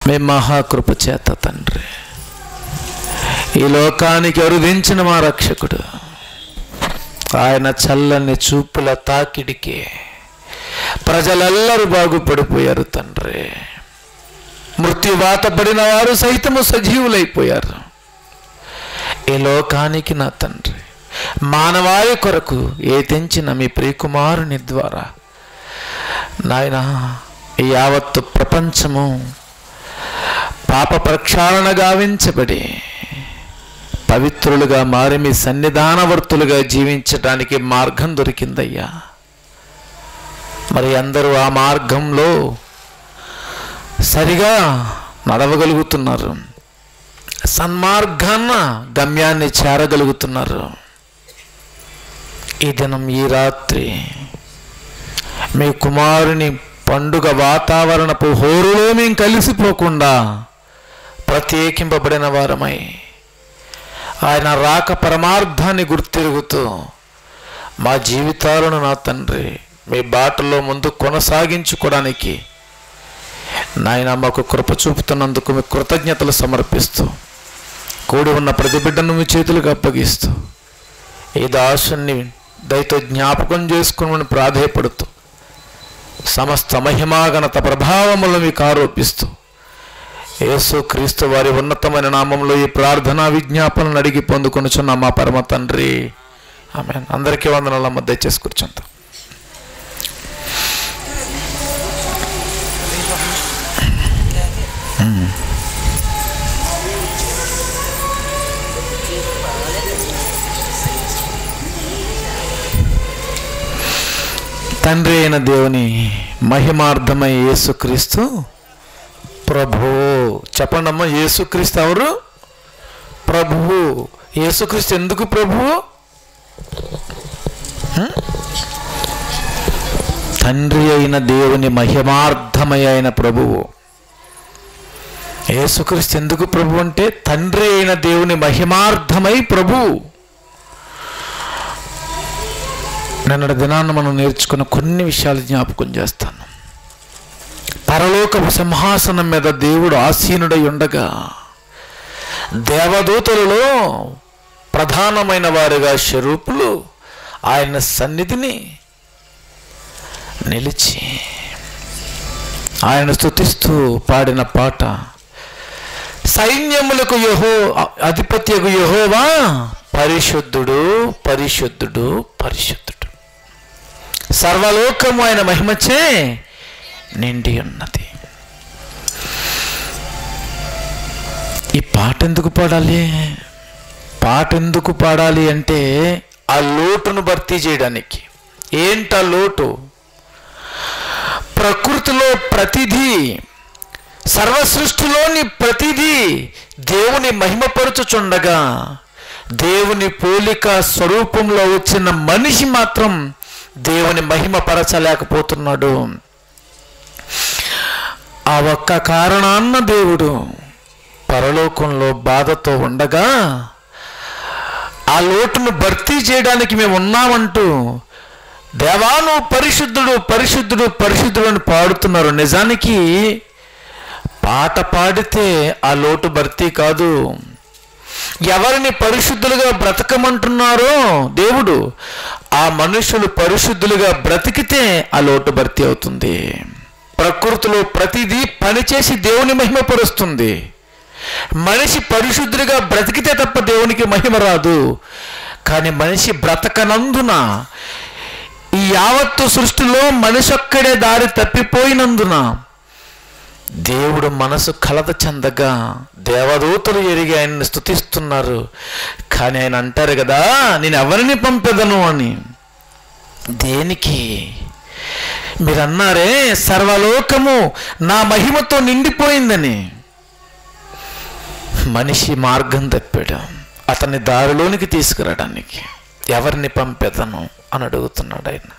మీ మహాకృప చేత తండ్రి ఈ లోకానికి అరుదించిన మా రక్షకుడు ఆయన చల్లని చూపుల తాకిడికి ప్రజలెల్లరూ బాగుపడిపోయారు తండ్రి మృత్యువాత పడిన వారు సైతము సజీవులైపోయారు ఈ లోకానికి నా తండ్రి మానవాళి కొరకు ఏ తెంచిన మీ ప్రియకుమారుని ద్వారా నాయన ఈ యావత్తు ప్రపంచము పాప ప్రక్షాళన గావించబడి పవిత్రులుగా మారి మీ సన్నిధానవర్తులుగా జీవించడానికి మార్గం దొరికిందయ్యా మరి అందరూ ఆ మార్గంలో సరిగా నడవగలుగుతున్నారు సన్మార్గాన్న గమ్యాన్ని చేరగలుగుతున్నారు ఈ దినం ఈ రాత్రి మీ కుమారుని పండుగ వాతావరణపు హోరులో మేము కలిసిపోకుండా ప్రత్యేకింపబడిన వారమై ఆయన రాక పరమార్థాన్ని గుర్తిరుగుతూ మా జీవితాలను నా తండ్రి మీ బాటలో ముందు కొనసాగించుకోవడానికి నాయన మాకు కృప చూపుతున్నందుకు మీ కృతజ్ఞతలు సమర్పిస్తూ కూడి ఉన్న ప్రతి బిడ్డను మీ చేతులకు అప్పగిస్తూ ఈ దాసుని దయతో జ్ఞాపకం చేసుకుని ప్రాధేయపడుతూ సమస్త మహిమాగణత ప్రభావములు మీకు ఆరోపిస్తూ యేసు క్రీస్తు వారి ఉన్నతమైన నామంలో ఈ ప్రార్థనా విజ్ఞాపనలు అడిగి పొందుకొనుచున్న మా పరమ తండ్రి ఆమె అందరికీ వందనాలమ్మ దయచేసి కూర్చుంటాం తండ్రి అయిన దేవుని మహిమార్థమై యేసుక్రీస్తు ప్రభు చెప్పండమ్మా యేసుక్రీస్తు ఎవరు ప్రభు యేసుక్రీస్తు ఎందుకు ప్రభు హ్మ్? తండ్రి అయిన దేవుని మహిమార్థమై అయిన ప్రభువు యేసుక్రీస్తు ఎందుకు ప్రభు అంటే తండ్రి అయిన దేవుని మహిమార్థమై ప్రభు నిన్నటి దినాన్ని మనం నేర్చుకున్న కొన్ని విషయాలు జ్ఞాపకం చేస్తాను పరలోకపు సింహాసనం మీద దేవుడు ఆసీనుడై ఉండగా దేవదూతలలో ప్రధానమైన వారిగా స్వరూపులు ఆయన సన్నిధిని నిలిచి ఆయన స్తుతిస్తూ పాడిన పాట సైన్యములకు యహో అధిపత్యకు యహోవా పరిశుద్ధుడు పరిశుద్ధుడు పరిశుద్ధుడు సర్వలోకము ఆయన మహిమచే నిండి ఉన్నది ఈ పాట ఎందుకు పాడాలి పాట ఎందుకు పాడాలి అంటే ఆ లోటును భర్తీ చేయడానికి ఏంట లోటు ప్రకృతిలో ప్రతిదీ సర్వ సృష్టిలోని ప్రతిదీ దేవుని మహిమపరుచుచుండగా దేవుని పోలిక స్వరూపంలో వచ్చిన మనిషి మాత్రం దేవుని మహిమపరచలేకపోతున్నాడు ఆ ఒక్క కారణాన్న దేవుడు పరలోకంలో బాధతో ఉండగా ఆ లోటును భర్తీ చేయడానికి మేము ఉన్నామంటూ దేవాను పరిశుద్ధుడు పరిశుద్ధుడు పరిశుద్ధుడు అని పాడుతున్నారు నిజానికి పాట పాడితే ఆ లోటు భర్తీ కాదు ఎవరిని పరిశుద్ధులుగా బ్రతకమంటున్నారో దేవుడు ఆ మనుషులు పరిశుద్ధులుగా బ్రతికితే ఆ లోటు భర్తీ అవుతుంది ప్రకృతిలో ప్రతిదీ పనిచేసి దేవుని మహిమపరుస్తుంది మనిషి పరిశుద్ధుడిగా బ్రతికితే తప్ప దేవునికి మహిమ రాదు కానీ మనిషి బ్రతకనందున ఈ యావత్తు సృష్టిలో మనిషి ఒక్కడే దారి తప్పిపోయినందున దేవుడు మనసు కలత చెందగా దేవదూతలు ఎరిగి ఆయన్ని స్థుతిస్తున్నారు కానీ ఆయన అంటారు కదా నేను ఎవరిని పంపెదను అని దేనికి మీరు అన్నారే సర్వలోకము నా మహిమతో నిండిపోయిందని మనిషి మార్గం తప్పాడు అతన్ని దారిలోనికి తీసుకురావడానికి ఎవరిని పంపెదను అని అడుగుతున్నాడు ఆయన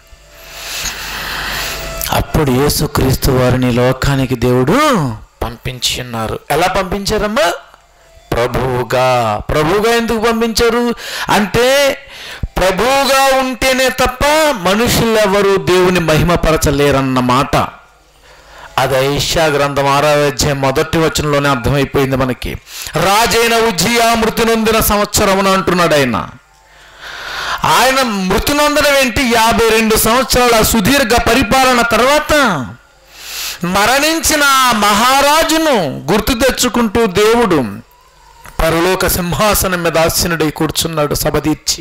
అప్పుడు యేసుక్రీస్తు వారిని లోకానికి దేవుడు పంపించి ఉన్నారు ఎలా పంపించారమ్మా ప్రభువుగా ప్రభువుగా ఎందుకు పంపించారు అంటే ప్రభువుగా ఉంటేనే తప్ప మనుషులెవరు దేవుని మహిమపరచలేరన్న మాట అది ఐషా గ్రంథం ఆరవ అధ్యాయం మొదటి వచనంలోనే అర్థమైపోయింది మనకి రాజైన ఉజ్జియా మృతి నొందిన సంవత్సరమున అంటున్నాడు ఆయన ఆయన మృతి నొందడం ఏంటి యాభై రెండు సంవత్సరాల సుదీర్ఘ పరిపాలన తర్వాత మరణించిన ఆ మహారాజును గుర్తు తెచ్చుకుంటూ దేవుడు పరలోక సింహాసనం మీద ఆసీనుడై కూర్చున్నాడు సభదీర్చి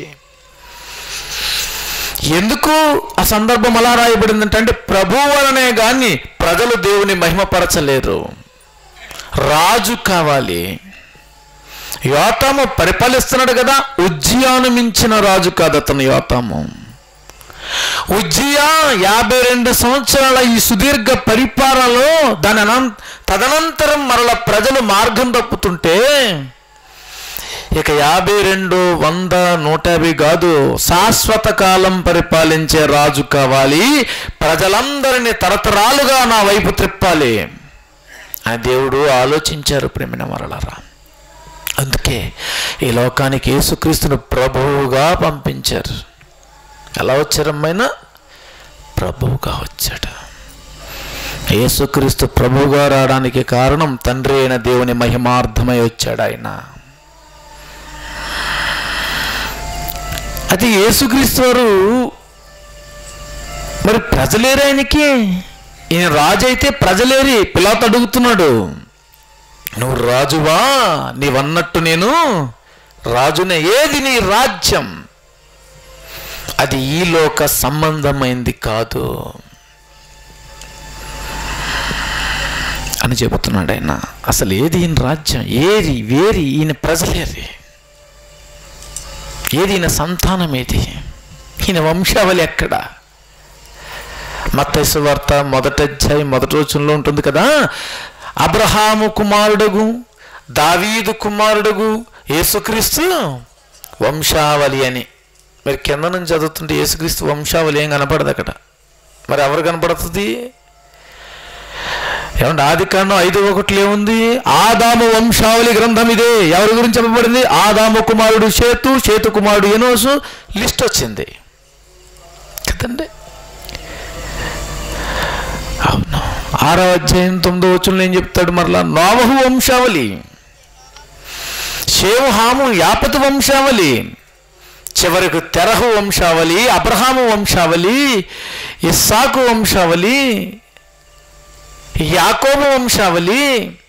ఎందుకు ఆ సందర్భం అలా రాయబడిందంటే అంటే ప్రభు వలనే కానీ ప్రజలు దేవుని మహిమపరచలేరు రాజు కావాలి యోతాము పరిపాలిస్తున్నాడు కదా ఉజ్జియాను మించిన రాజు కాదు అతను యోతాము ఉజ్జియా యాభై రెండు సంవత్సరాల ఈ సుదీర్ఘ పరిపాలనలో దాని అనం- తదనంతరం మరల ప్రజలు మార్గం తప్పుతుంటే ఇక యాభై రెండు వంద నూట యాభై కాదు శాశ్వత కాలం పరిపాలించే రాజు కావాలి ప్రజలందరినీ తరతరాలుగా నా వైపు త్రిప్పాలి ఆ దేవుడు ఆలోచించారు ప్రేమిన మరలరా అందుకే ఈ లోకానికి యేసుక్రీస్తును ప్రభువుగా పంపించారు ఎలా వచ్చారమ్మైనా ప్రభువుగా వచ్చాడు యేసుక్రీస్తు ప్రభువుగా రావడానికి కారణం తండ్రి అయిన దేవుని మహిమార్థమై వచ్చాడు ఆయన అది యేసుక్రీస్తు వారు మరి ప్రజలేరు ఆయనకి ఈయన రాజు అయితే ప్రజలేరి పిలాత్ అడుగుతున్నాడు నువ్వు రాజువా నీవన్నట్టు నేను రాజునే ఏది నీ రాజ్యం అది ఈ లోక సంబంధమైంది కాదు అని చెబుతున్నాడు ఆయన అసలు ఏది ఈయన రాజ్యం ఏది వేరి ఈయన ప్రజలేరి ఏది ఈయన సంతానం ఏది ఈయన వంశావళి ఎక్కడ మత్తైసు వార్త మొదటి అధ్యాయం మొదటి రోజుల్లో ఉంటుంది కదా అబ్రహాము కుమారుడుగు దావీదు కుమారుడుగు యేసుక్రీస్తు వంశావళి అని మరి కింద నుంచి చదువుతుంటే యేసుక్రీస్తు వంశావళి ఏం కనపడదు అక్కడ మరి ఎవరు కనపడుతుంది ఏమంటే ఆది కాండం ఐదు ఒకటిలో ఏముంది ఆదాము వంశావళి గ్రంథం ఇదే ఎవరి గురించి చెప్పబడింది ఆదాము కుమారుడు సేతు సేతు కుమారుడు ఎనోసు లిస్ట్ వచ్చింది కదండి అవును ఆరో అధ్యాయం తొమ్మిదో వచ్చులు ఏం చెప్తాడు మరలా నోవహు వంశావళి షేము హాము యాపతు వంశావళి చివరకు తెరహు వంశావళి అబ్రహాము వంశావళి ఇస్సాకు వంశావళి యాకోబు వంశావళి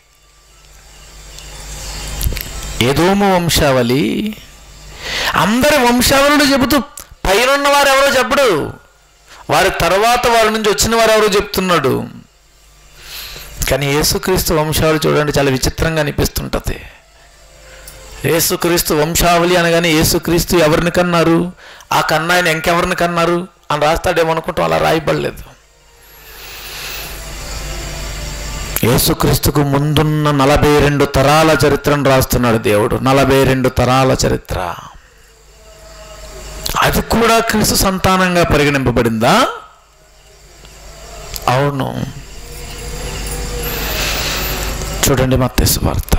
ఏదోము వంశావళి అందరి వంశావళుడు చెబుతూ పైన వారు ఎవరో చెప్పడు వారి తర్వాత వారి నుంచి వచ్చిన వారు ఎవరో చెప్తున్నాడు కానీ యేసుక్రీస్తు వంశావళి చూడండి చాలా విచిత్రంగా అనిపిస్తుంటుంది యేసుక్రీస్తు వంశావళి అనగానే యేసుక్రీస్తు ఎవరిని కన్నారు ఆ కన్నా ఆయన ఇంకెవరిని కన్నారు అని రాస్తాడేమనుకుంటాం అలా రాయబడలేదు యేసుక్రీస్తుకు ముందున్న నలభై రెండు తరాల చరిత్రను రాస్తున్నాడు దేవుడు నలభై రెండు తరాల చరిత్ర అది కూడా క్రీస్తు సంతానంగా పరిగణింపబడిందా అవును చూడండి మత్తేసు వార్త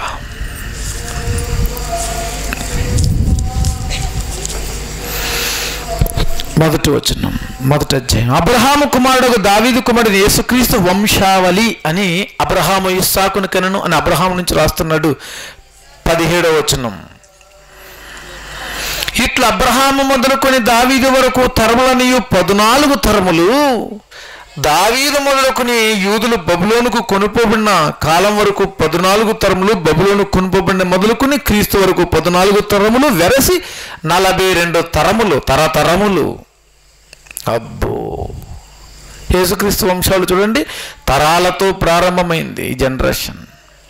మొదటి వచనం మొదటి అధ్యాయం అబ్రహాము కుమారుడు దావీదు కుమారుడు యేసుక్రీస్తు వంశావళి అని అబ్రహాము ఇస్సాకును కనను అని అబ్రహాము నుంచి రాస్తున్నాడు పదిహేడవ వచనం ఇట్లా అబ్రహాము మొదలుకొని దావీదు వరకు తరములనియు పద్నాలుగు తరములు దావీదు మొదలుకొని యూదులు బబులోనుకు కొనుపోబడిన కాలం వరకు పద్నాలుగు తరములు బబులోను కొనుపోబడిన మొదలుకొని క్రీస్తు వరకు పద్నాలుగు తరములు వెరసి నలభై రెండు తరములు తరతరములు అబ్బో యేసుక్రీస్తు వంశాలు చూడండి తరాలతో ప్రారంభమైంది ఈ జనరేషన్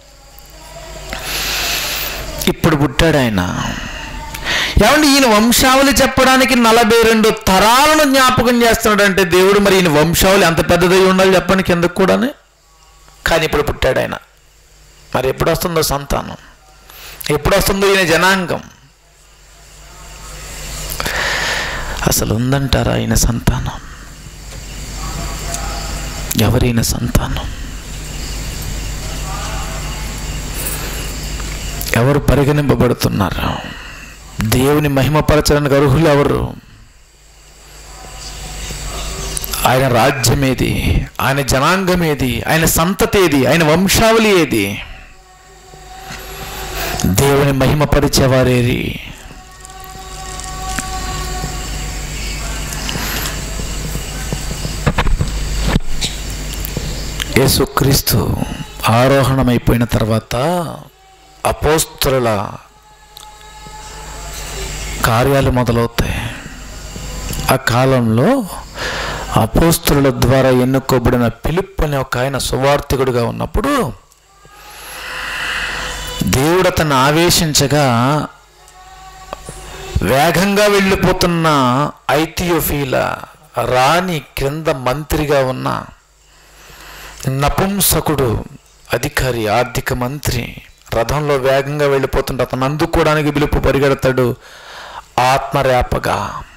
ఇప్పుడు పుట్టాడు ఆయన ఏమండి ఈయన వంశావళి చెప్పడానికి నలభై రెండు తరాలను జ్ఞాపకం చేస్తున్నాడంటే దేవుడు మరి ఈయన వంశావళి ఎంత పెద్దదై ఉండాలి చెప్పండి కిందకు కూడానే కానీ ఇప్పుడు పుట్టాడు ఆయన మరి ఎప్పుడు వస్తుందో సంతానం ఎప్పుడు వస్తుందో ఈయన జనాంగం అసలు ఉందంటారా ఈయన సంతానం ఎవరైన సంతానం ఎవరు పరిగణింపబడుతున్నారు దేవుని మహిమపరచడానికి అర్హులు ఎవరు ఆయన రాజ్యం ఏది ఆయన జనాంగం ఏది ఆయన సంతతి ఏది ఆయన వంశావళి ఏది దేవుని మహిమపరిచేవారేరి యేసుక్రీస్తు ఆరోహణమైపోయిన తర్వాత అపోస్తుల కార్యాలు మొదలవుతాయి ఆ కాలంలో అపోస్తుల ద్వారా ఎన్నుకోబడిన పిలుపు అనే ఒక ఆయన సువార్థికుడిగా ఉన్నప్పుడు దేవుడు అతన్ని ఆవేశించగా వేగంగా వెళ్ళిపోతున్న ఐథియోఫీల రాణి క్రింద మంత్రిగా ఉన్న నపుంసకుడు అధికారి ఆర్థిక మంత్రి రథంలో వేగంగా వెళ్ళిపోతుంటే అతను అందుకోవడానికి పిలుపు పరిగెడతాడు ఆత్మరేపగా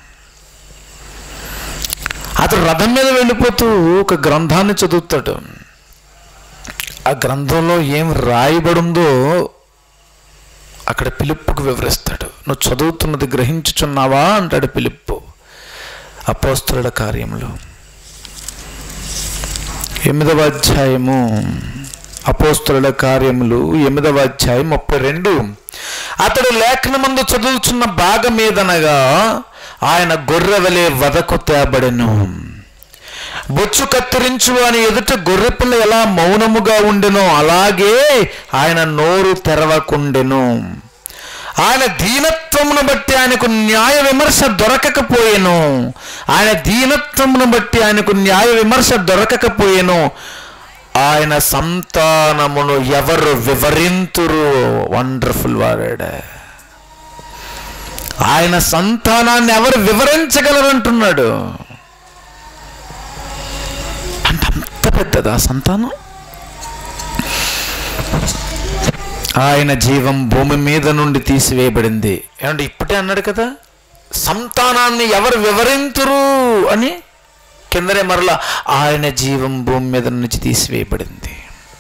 అతడు రథం మీద వెళ్ళిపోతూ ఒక గ్రంథాన్ని చదువుతాడు ఆ గ్రంథంలో ఏం రాయబడిందో అక్కడ పిలుపుకు వివరిస్తాడు నువ్వు చదువుతున్నది గ్రహించుచున్నావా అంటాడు పిలుపు అపోస్తుల కార్యములు ఎనిమిదవ అధ్యాయము అపోస్తుల కార్యములు ఎనిమిదవ అధ్యాయం ముప్పై రెండు అతడు లేఖనమందు చదువుచున్న భాగం మీదనగా ఆయన గొర్రె వలె వదకు తేబడెను బొచ్చు కత్తిరించు అని ఎదుట గొర్రెపిల్ల ఎలా మౌనముగా ఉండెనో అలాగే ఆయన నోరు తెరవకుండెను ఆయన దీనత్వమును బట్టి ఆయనకు న్యాయ విమర్శ దొరకకపోయేను ఆయన దీనత్వమును బట్టి ఆయనకు న్యాయ విమర్శ దొరకకపోయేను ఆయన సంతానమును ఎవరు వివరింతురు వండర్ఫుల్ వర్డ్ ఆయన సంతానాన్ని ఎవరు వివరించగలరంటున్నాడు అంటే అంత పెద్దదా సంతానం ఆయన జీవం భూమి మీద నుండి తీసివేయబడింది ఏమంటే ఇప్పుడే అన్నాడు కదా సంతానాన్ని ఎవరు వివరింతురు అని కిందనే మరలా ఆయన జీవం భూమి మీద నుంచి తీసివేయబడింది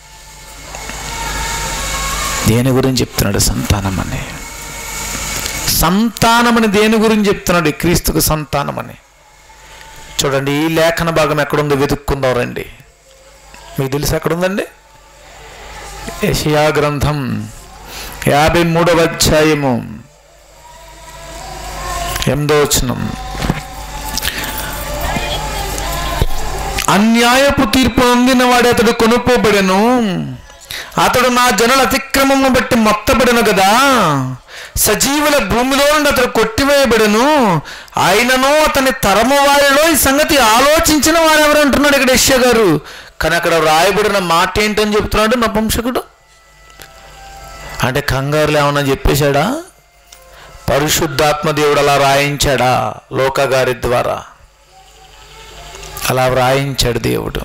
దేని గురించి చెప్తున్నాడు సంతానం అని సంతానం అని దేని గురించి చెప్తున్నాడు ఈ క్రీస్తుకు సంతానం అని చూడండి ఈ లేఖన భాగం ఎక్కడుందో వెతుక్కుందాం రండి మీకు తెలిసి ఎక్కడుందండి యషియా గ్రంథం యాభై మూడవ అధ్యాయము ఎనిమిదో వచనం అన్యాయపు తీర్పు పొందిన వాడు అతడు కొనుక్కోబడెను అతడు నా జనుల అతిక్రమమును బట్టి మొత్తబడెను కదా సజీవుల భూమిలో నుండి అతడు కొట్టివేయబడెను ఆయనను అతని తరము వారిలో ఈ సంగతి ఆలోచించిన వారు ఎవరు అంటున్నాడు ఇక్కడ యశ్య గారు కానీ అక్కడ రాయబడిన మాట ఏంటని చెప్తున్నాడు నపుంసకుడు అంటే కంగారులు ఏమన్నా చెప్పేశాడా పరిశుద్ధాత్మ దేవుడు అలా రాయించాడా లోక గారి ద్వారా అలా వ్రాయించాడు దేవుడు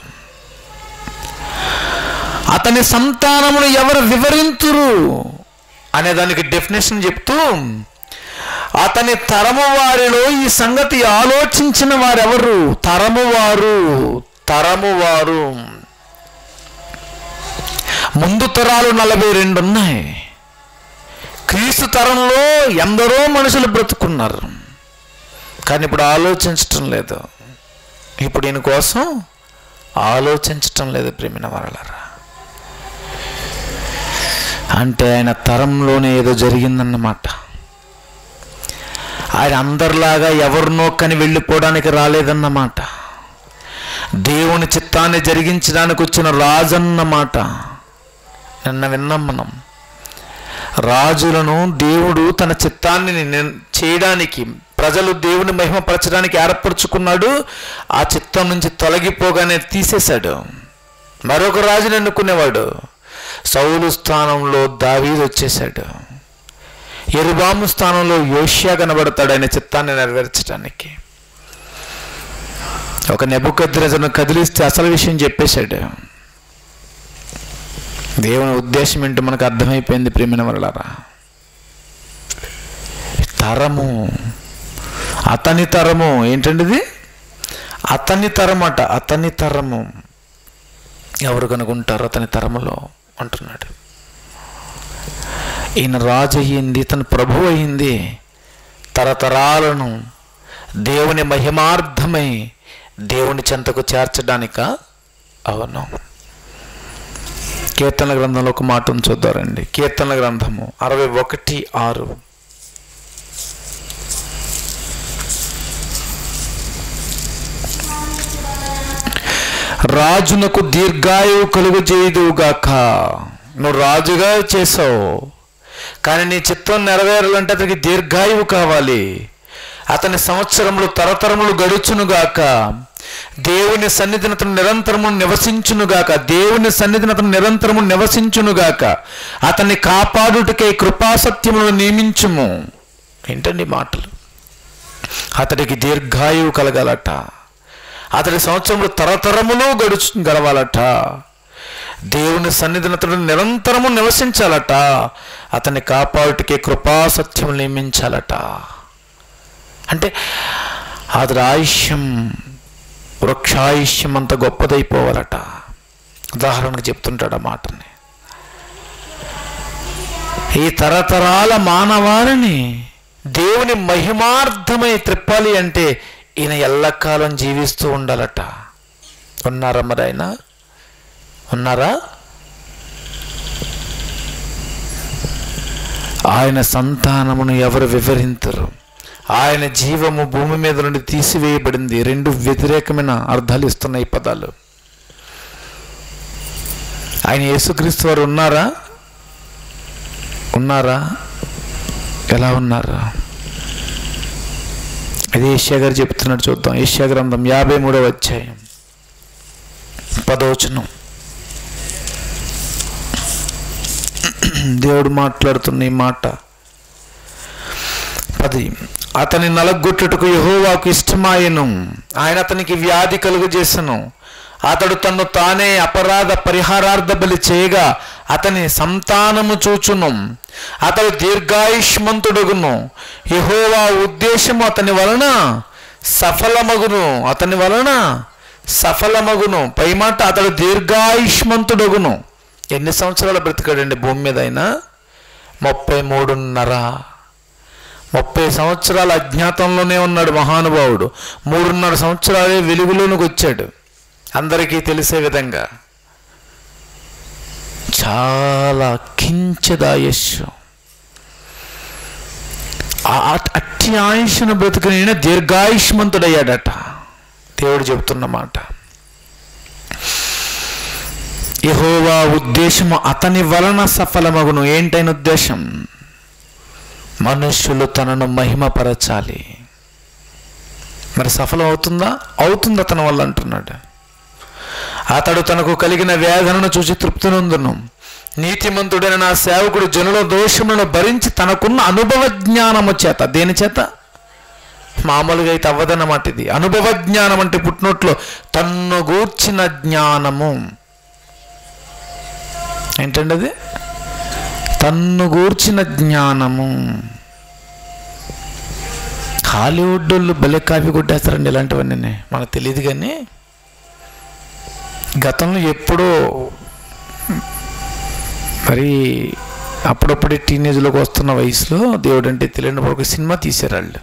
అతని సంతానమును ఎవరు వివరింతురు అనే దానికి డెఫినేషన్ చెప్తూ అతని తరము వారిలో ఈ సంగతి ఆలోచించిన వారెవరు తరము వారు తరము వారు ముందు తరాలు నలభై రెండు ఉన్నాయి క్రీస్తు తరంలో ఎందరో మనుషులు బ్రతుకున్నారు కానీ ఇప్పుడు ఆలోచించటం లేదు ఇప్పుడు ఈయన కోసం ఆలోచించటం లేదు ప్రేమిన వరలరా అంటే ఆయన తరంలోనే ఏదో జరిగిందన్నమాట ఆయన అందరిలాగా ఎవరినో కని వెళ్ళిపోవడానికి రాలేదన్నమాట దేవుని చిత్తాన్ని జరిగించడానికి వచ్చిన రాజన్నమాట నిన్న విన్నాం మనం రాజులను దేవుడు తన చిత్తాన్ని నిర్- చేయడానికి ప్రజలు దేవుని మహిమపరచడానికి ఏర్పరచుకున్నాడు ఆ చిత్తం నుంచి తొలగిపోగానే తీసేశాడు మరొక రాజుని ఎన్నుకునేవాడు సౌలు స్థానంలో దావీదు వచ్చేసాడు ఎరుబాము స్థానంలో యోష్యా కనబడతాడు ఆయన చిత్తాన్ని నెరవేర్చడానికి ఒక నెబుకద్రజను కదిలిస్తే అసలు విషయం చెప్పేశాడు దేవుని ఉద్దేశం ఏంటో మనకు అర్థమైపోయింది ప్రేమిన వరలారా తరము అతని తరము ఏంటండి ఇది అతని తరమట అతని తరము ఎవరు కనుకుంటారు అతని తరములో అంటున్నాడు ఈయన రాజు అయ్యింది తన ప్రభు అయింది తరతరాలను దేవుని మహిమార్థమై దేవుని చెంతకు చేర్చడానిక అవును కీర్తన గ్రంథంలో ఒక మాటను చూద్దారండి కీర్తన గ్రంథము అరవై ఒకటి ఆరు రాజునకు దీర్ఘాయువు కలుగు చేయదువుగాక నువ్వు రాజుగా చేసావు కానీ నీ చిత్తం నెరవేరాలంటే అతనికి దీర్ఘాయువు కావాలి అతని సంవత్సరములు తరతరములు గడుచునుగాక దేవుని సన్నిధిని అతను నిరంతరము నివసించునుగాక దేవుని సన్నిధిని అతను నిరంతరము నివసించునుగాక అతన్ని కాపాడుటకై కృపాసత్యములను నియమించుము ఏంటండి ఈ మాటలు అతడికి దీర్ఘాయువు కలగాలట అతడి సంవత్సరములు తరతరములు గడుచు గడవాలట దేవుని సన్నిధిని అతడు నిరంతరము నివసించాలట అతన్ని కాపాడుటకే కృపాసత్యం నియమించాలట అంటే అతడి ఆయుష్యం వృక్షాయుష్యం అంత గొప్పదైపోవాలట ఉదాహరణకు చెప్తుంటాడు ఆ మాటని ఈ తరతరాల మానవాళిని దేవుని మహిమార్థమై త్రిప్పాలి అంటే ఈయన ఎల్లకాలం జీవిస్తూ ఉండాలట ఉన్నారా మరి ఆయన ఉన్నారా ఆయన సంతానమును ఎవరు వివరించరు ఆయన జీవము భూమి మీద నుండి తీసివేయబడింది రెండు వ్యతిరేకమైన అర్థాలు ఇస్తున్నాయి ఈ పదాలు ఆయన యేసుక్రీస్తు వారు ఉన్నారా ఉన్నారా ఎలా ఉన్నారా ఇది ఏషియా గారు చెప్తున్నాడు చూద్దాం ఏషియా గ్రంథం యాభై మూడవ అధ్యాయం పదవచనం దేవుడు మాట్లాడుతున్న ఈ మాట పది అతని నలగొట్టుటకు యహోవాకు ఇష్టమాయను ఆయన అతనికి వ్యాధి కలుగు చేసను అతడు తన్ను తానే అపరాధ పరిహారార్థ బలి చేయగా అతని సంతానము చూచును అతడు దీర్ఘాయుష్మంతుడగును యహోవా ఉద్దేశము అతని వలన సఫలమగును అతని వలన సఫలమగును పై మాట అతడు దీర్ఘాయుష్మంతుడగును ఎన్ని సంవత్సరాలు బ్రతికాడండి భూమి మీద అయినా ముప్పై మూడున్నర ముప్పై సంవత్సరాల అజ్ఞాతంలోనే ఉన్నాడు మహానుభావుడు మూడున్నర సంవత్సరాలే వెలుగులోనికి వచ్చాడు అందరికీ తెలిసే విధంగా చాలా కించదాయస్సు అట్టి ఆయుష్ను బ్రతుకుని దీర్ఘాయుష్మంతుడయ్యాడట దేవుడు చెబుతున్న మాట యహోవా ఉద్దేశము అతని వలన సఫలమగును ఏంటైన ఉద్దేశం మనుష్యులు తనను మహిమపరచాలి మరి సఫలం అవుతుందా అవుతుంది అతని వల్ల అంటున్నాడు అతడు తనకు కలిగిన వేదనను చూసి తృప్తినందును నీతిమంతుడైన నా సేవకుడు జనుల దోషములను భరించి తనకున్న అనుభవ జ్ఞానము చేత దేని చేత మామూలుగా అయితే అవ్వదన్నమాట ఇది అనుభవ జ్ఞానం అంటే పుట్టినట్లో తన్ను గూర్చిన జ్ఞానము ఏంటండి అది తన్ను గూర్చిన జ్ఞానము హాలీవుడ్ వాళ్ళు భలే కాపీ కొట్టేస్తారండి ఇలాంటివన్నీ మనకు తెలియదు కానీ గతంలో ఎప్పుడో మరి అప్పుడప్పుడే టీనేజ్లోకి వస్తున్న వయసులో దేవుడు అంటే తెలియని ఒక సినిమా తీశారు వాళ్ళు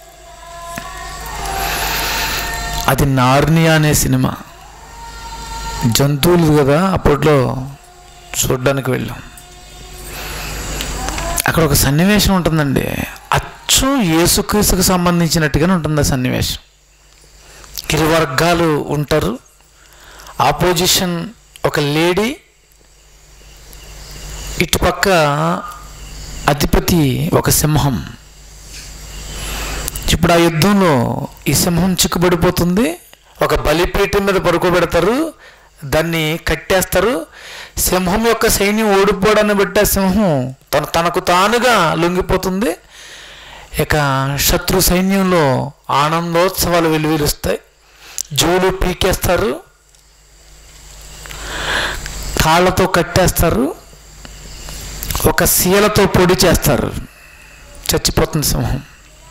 అది నార్నియా అనే సినిమా జంతువులు కదా అప్పట్లో చూడడానికి వెళ్ళాం అక్కడ ఒక సన్నివేశం ఉంటుందండి అచ్చు యేసుక్రీస్తుకు సంబంధించినట్టుగానే ఉంటుంది ఆ సన్నివేశం ఇరు వర్గాలు ఉంటారు ఆపోజిషన్ ఒక లేడీ ఇటుపక్క అధిపతి ఒక సింహం ఇప్పుడు ఆ యుద్ధంలో ఈ సింహం చిక్కుబడిపోతుంది ఒక బలిపీఠం మీద పడుకోబెడతారు దాన్ని కట్టేస్తారు సింహం యొక్క సైన్యం ఓడిపోవడాన్ని బట్టి ఆ సింహం తన తనకు తానుగా లొంగిపోతుంది ఇక శత్రు సైన్యంలో ఆనందోత్సవాలు వెలువరుస్తాయి జూలు పీకేస్తారు కాళ్ళతో కట్టేస్తారు ఒక శీలతో పొడి చేస్తారు చచ్చిపోతుంది సింహం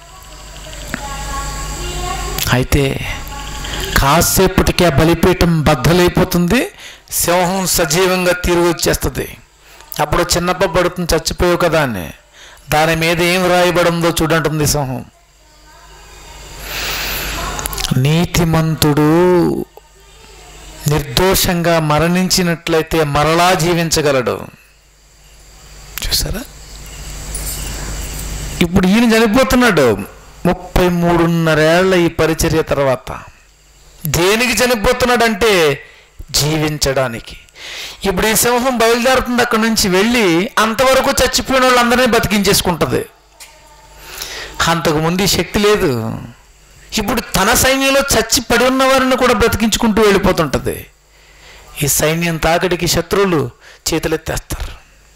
అయితే కాసేపటికి ఆ బలిపీఠం బద్దలైపోతుంది సింహం సజీవంగా తిరిగి వచ్చేస్తుంది అప్పుడు చిన్నప్ప పడుతుంది చచ్చిపోయావు కదా అని దాని మీద ఏం రాయబడిందో చూడంటుంది సింహం నీతిమంతుడు నిర్దోషంగా మరణించినట్లయితే మరలా జీవించగలడు చూసారా ఇప్పుడు ఈయన చనిపోతున్నాడు ముప్పై మూడున్నరేళ్ల ఈ పరిచర్య తర్వాత దేనికి చనిపోతున్నాడంటే జీవించడానికి ఇప్పుడు ఈ సింహం బయలుదేరుతుంది అక్కడి నుంచి వెళ్ళి అంతవరకు చచ్చిపోయిన వాళ్ళందరినీ బతికించేసుకుంటుంది అంతకుముందు ఈ శక్తి లేదు ఇప్పుడు తన సైన్యంలో చచ్చి పడి ఉన్న వారిని కూడా బ్రతికించుకుంటూ వెళ్ళిపోతుంటుంది ఈ సైన్యం తాకడికి శత్రువులు చేతులెత్తేస్తారు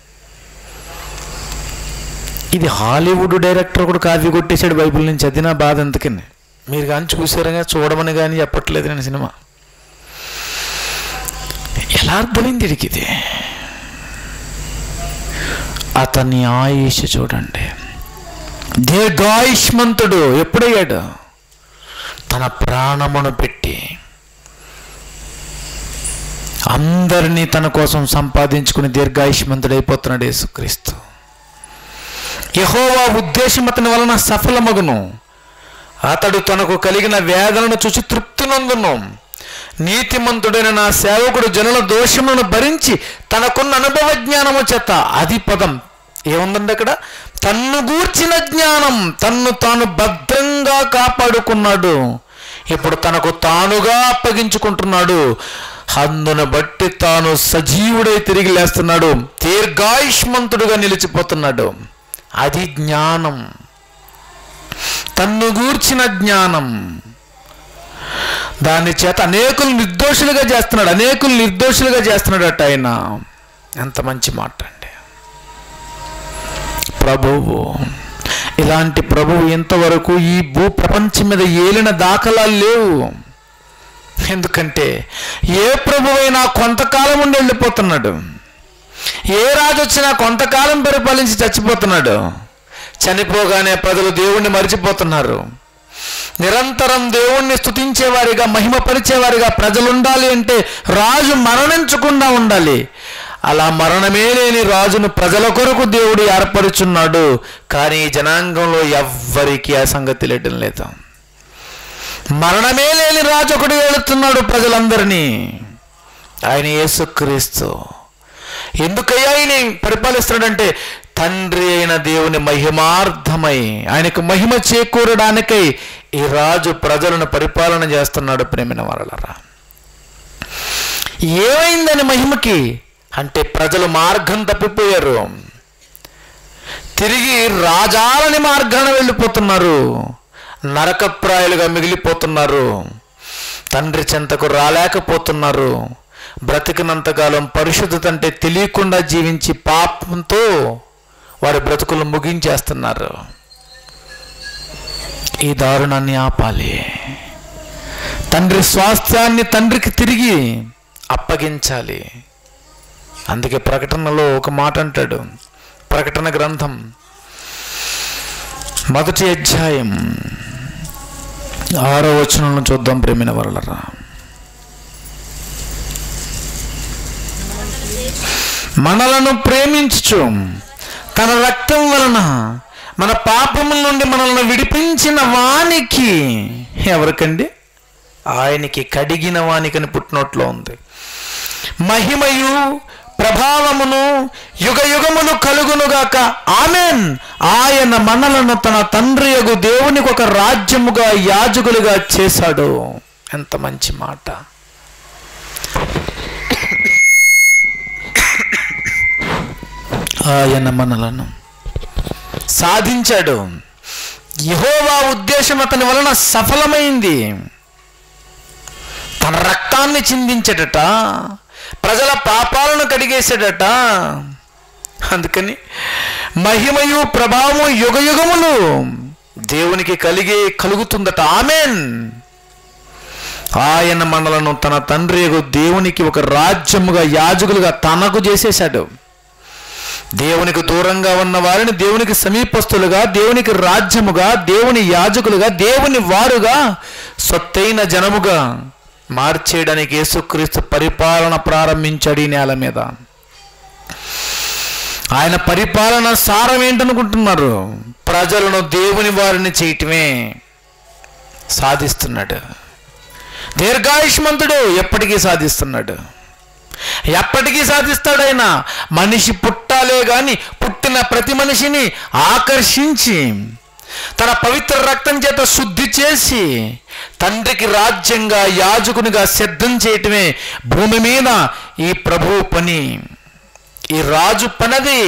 ఇది హాలీవుడ్ డైరెక్టర్ కూడా కావ్య కొట్టేశాడు బైబిల్ నుంచి అది నా బాధ ఎందుకని మీరు కానీ చూసారుగా చూడమని కానీ చెప్పట్లేదు నేను సినిమా ఎలా అర్థమైంది వీడికి ఇది అతని ఆయుష్ చూడండి దీర్ఘాయుష్మంతుడు ఎప్పుడయ్యాడు తన ప్రాణమును పెట్టి అందరినీ తన కోసం సంపాదించుకుని దీర్ఘాయుష్మంతుడు అయిపోతున్నాడు యేసుక్రీస్తు యహోవా ఉద్దేశం అతని వలన సఫలమగును అతడు తనకు కలిగిన వేదనను చూసి తృప్తి నందును నీతిమంతుడైన నా సేవకుడు జనుల దోషములను భరించి తనకున్న అనుభవ జ్ఞానము చేత అది పదం ఏముందండి అక్కడ తన్ను గూర్చిన జ్ఞానం తన్ను తాను భద్రంగా కాపాడుకున్నాడు ఇప్పుడు తనకు తానుగా అప్పగించుకుంటున్నాడు అందును బట్టి తాను సజీవుడై తిరిగి లేస్తున్నాడు దీర్ఘాయుష్మంతుడుగా నిలిచిపోతున్నాడు అది జ్ఞానం తన్ను గూర్చిన జ్ఞానం దాని చేత అనేకులు నిర్దోషులుగా చేస్తున్నాడు అనేకులు నిర్దోషులుగా చేస్తున్నాడట ఆయన ఎంత మంచి మాట అండి ప్రభువు ఇలాంటి ప్రభువు ఇంతవరకు ఈ భూ ప్రపంచం మీద ఏలిన దాఖలాలు లేవు ఎందుకంటే ఏ ప్రభువైనా కొంతకాలం ఉండి వెళ్ళిపోతున్నాడు ఏ రాజు వచ్చినా కొంతకాలం పరిపాలించి చచ్చిపోతున్నాడు చనిపోగానే ప్రజలు దేవుణ్ణి మరిచిపోతున్నారు నిరంతరం దేవుణ్ణి స్తుతించేవారిగా మహిమపరిచేవారిగా ప్రజలు ఉండాలి అంటే రాజు మరణించకుండా ఉండాలి అలా మరణమే లేని రాజును ప్రజల కొరకు దేవుడు ఏర్పరుచున్నాడు కానీ ఈ జనాంగంలో ఎవ్వరికీ ఆ సంగతి తెలియడం లేదు మరణమే లేని రాజు ఒకడు ఏలుతున్నాడు ప్రజలందరినీ ఆయన యేసుక్రీస్తు ఎందుకయ్యా ఆయన పరిపాలిస్తున్నాడంటే తండ్రి అయిన దేవుని మహిమార్థమై ఆయనకు మహిమ చేకూరడానికై ఈ రాజు ప్రజలను పరిపాలన చేస్తున్నాడు ప్రేమిన వరలరా ఏమైందని మహిమకి అంటే ప్రజలు మార్గం తప్పిపోయారు తిరిగి రాజాలని మార్గాన వెళ్ళిపోతున్నారు నరకప్రాయులుగా మిగిలిపోతున్నారు తండ్రి చెంతకు రాలేకపోతున్నారు బ్రతికినంతకాలం పరిశుద్ధత అంటే తెలియకుండా జీవించి పాపంతో వారి బ్రతుకులు ముగించేస్తున్నారు ఈ దారుణాన్ని ఆపాలి తండ్రి స్వాస్థ్యాన్ని తండ్రికి తిరిగి అప్పగించాలి అందుకే ప్రకటనలో ఒక మాట అంటాడు ప్రకటన గ్రంథం మొదటి అధ్యాయం ఆరో వచనంలో చూద్దాం ప్రేమిన వరలరా మనలను ప్రేమించుచు తన రక్తం వలన మన పాపముల నుండి మనల్ని విడిపించిన వానికి ఎవరికండి ఆయనకి కడిగిన వానికని పుట్టినట్లో ఉంది మహిమయు ప్రభావమును యుగ యుగమును కలుగునుగాక ఆమెన్ ఆయన మనలను తన తండ్రి యగు దేవునికి ఒక రాజ్యముగా యాజకులుగా చేశాడు ఎంత మంచి మాట ఆయన మనలను సాధించాడు యహోవా ఉద్దేశం అతని వలన సఫలమైంది తన రక్తాన్ని చిందించడట ప్రజల పాపాలను కడిగేశాడట అందుకని మహిమయు ప్రభావము యుగ యుగములు దేవునికి కలిగే కలుగుతుందట ఆమెన్ ఆయన మనలను తన తండ్రి యగు దేవునికి ఒక రాజ్యముగా యాజకులుగా తనకు చేసేశాడు దేవునికి దూరంగా ఉన్న వారిని దేవునికి సమీపస్తులుగా దేవునికి రాజ్యముగా దేవుని యాజకులుగా దేవుని వారుగా సొత్తైన జనముగా మార్చేయడానికి యేసుక్రీస్తు పరిపాలన ప్రారంభించాడు ఈ నేల మీద ఆయన పరిపాలన సారం ఏంటనుకుంటున్నారు ప్రజలను దేవుని వారిని చేయటమే సాధిస్తున్నాడు దీర్ఘాయుష్మంతుడు ఎప్పటికీ సాధిస్తున్నాడు ఎప్పటికీ సాధిస్తాడు ఆయన మనిషి పుట్టాలే గాని పుట్టిన ప్రతి మనిషిని ఆకర్షించి తన పవిత్ర రక్తం చేత శుద్ధి చేసి తండ్రికి రాజ్యంగా యాజకునిగా సిద్ధం చేయటమే భూమి మీద ఈ ప్రభువు పని ఈ రాజు పనది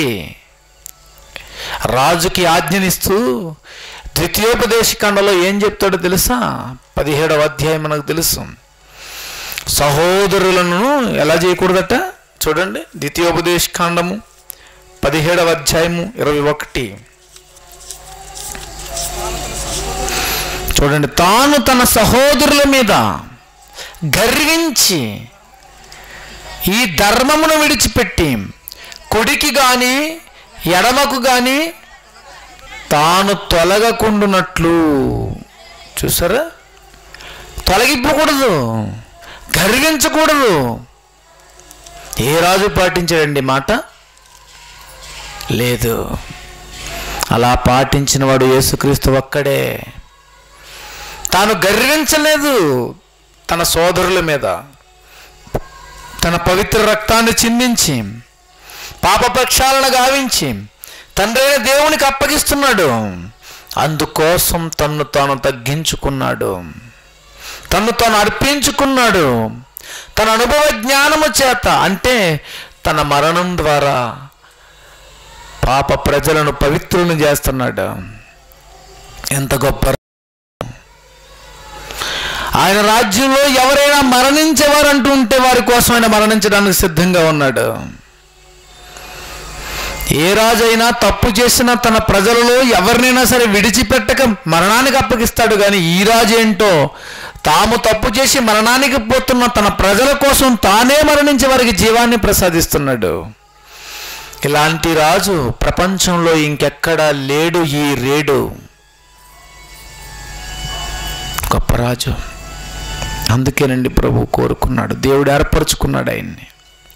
రాజుకి ఆజ్ఞనిస్తూ ద్వితీయోపదేశకాండలో ఏం చెప్తాడో తెలుసా పదిహేడవ అధ్యాయం మనకు తెలుసు సహోదరులను ఎలా చేయకూడదట చూడండి ద్వితీయోపదేశ కాండము పదిహేడవ అధ్యాయము ఇరవై ఒకటి చూడండి తాను తన సహోదరుల మీద గర్వించి ఈ ధర్మమును విడిచిపెట్టి కొడికి గాని ఎడమకు గాని తాను తొలగకుండునట్లు చూసారా తొలగిపోకూడదు గర్వించకూడదు ఏ రాజు పాటించాడండి మాట లేదు అలా పాటించిన వాడు యేసుక్రీస్తు ఒక్కడే తాను గర్వించలేదు తన సోదరుల మీద తన పవిత్ర రక్తాన్ని చిందించి పాపపక్షాలను గావించి తండ్రైన దేవునికి అప్పగిస్తున్నాడు అందుకోసం తన్ను తాను తగ్గించుకున్నాడు తన్ను తాను అర్పించుకున్నాడు తన అనుభవ జ్ఞానము చేత అంటే తన మరణం ద్వారా పాప ప్రజలను పవిత్రులను చేస్తున్నాడు ఎంత గొప్ప ఆయన రాజ్యంలో ఎవరైనా మరణించేవారు అంటూ ఉంటే వారి కోసం ఆయన మరణించడానికి సిద్ధంగా ఉన్నాడు ఏ రాజైనా తప్పు చేసిన తన ప్రజలలో ఎవరినైనా సరే విడిచిపెట్టక మరణానికి అప్పగిస్తాడు కానీ ఈ రాజు ఏంటో తాము తప్పు చేసి మరణానికి పోతున్న తన ప్రజల కోసం తానే మరణించే వారికి జీవాన్ని ప్రసాదిస్తున్నాడు ఇలాంటి రాజు ప్రపంచంలో ఇంకెక్కడా లేడు ఈ రేడు గొప్ప రాజు అందుకేనండి ప్రభు కోరుకున్నాడు దేవుడు ఏర్పరచుకున్నాడు ఆయన్ని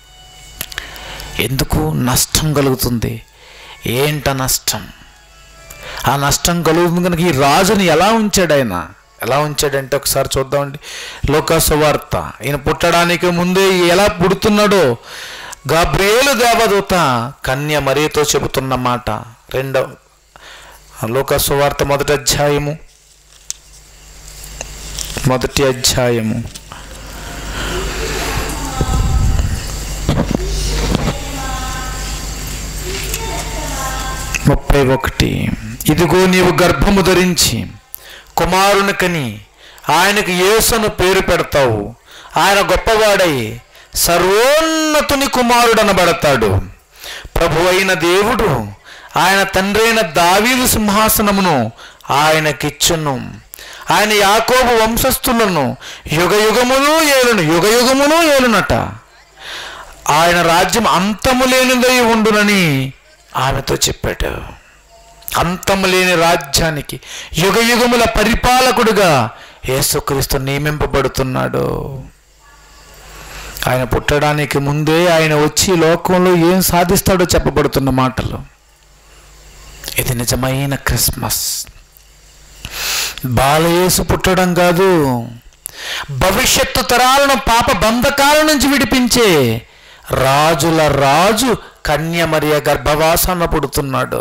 ఎందుకు నష్టం కలుగుతుంది ఏంట నష్టం ఆ నష్టం కలుగుతుంది కనుక ఈ రాజుని ఎలా ఉంచాడు ఆయన ఎలా ఉంచాడంటే ఒకసారి చూద్దామండి లోకాసువార్త ఈయన పుట్టడానికి ముందే ఎలా పుడుతున్నాడో గాబ్రియేలు దేవదూత కన్య మరియతో చెబుతున్న మాట రెండవ లోకాసువార్త మొదటి అధ్యాయము మొదటి అధ్యాయము ముప్పై ఒకటి ఇదిగో నీవు గర్భము ధరించి కుమారుని కని ఆయనకు యేసును పేరు పెడతావు ఆయన గొప్పవాడై సర్వోన్నతుని కుమారుడు అనబడతాడు ప్రభు అయిన దేవుడు ఆయన తండ్రి అయిన దావీదు సింహాసనమును ఆయనకిచ్చును ఆయన యాకోబు వంశస్థులను యుగ యుగములు ఏలును యుగ యుగములు ఏలునట ఆయన రాజ్యం అంతము లేనిదై ఉండునని ఆమెతో చెప్పాడు అంతము లేని రాజ్యానికి యుగ యుగముల పరిపాలకుడుగా యేసుక్రీస్తు నియమింపబడుతున్నాడు ఆయన పుట్టడానికి ముందే ఆయన వచ్చి ఈ లోకంలో ఏం సాధిస్తాడో చెప్పబడుతున్న మాటలు ఇది నిజమైన క్రిస్మస్ బాలయేసు పుట్టడం కాదు భవిష్యత్తు తరాలను పాప బంధకాల నుంచి విడిపించే రాజుల రాజు కన్యమరియ గర్భవాసాన పుడుతున్నాడు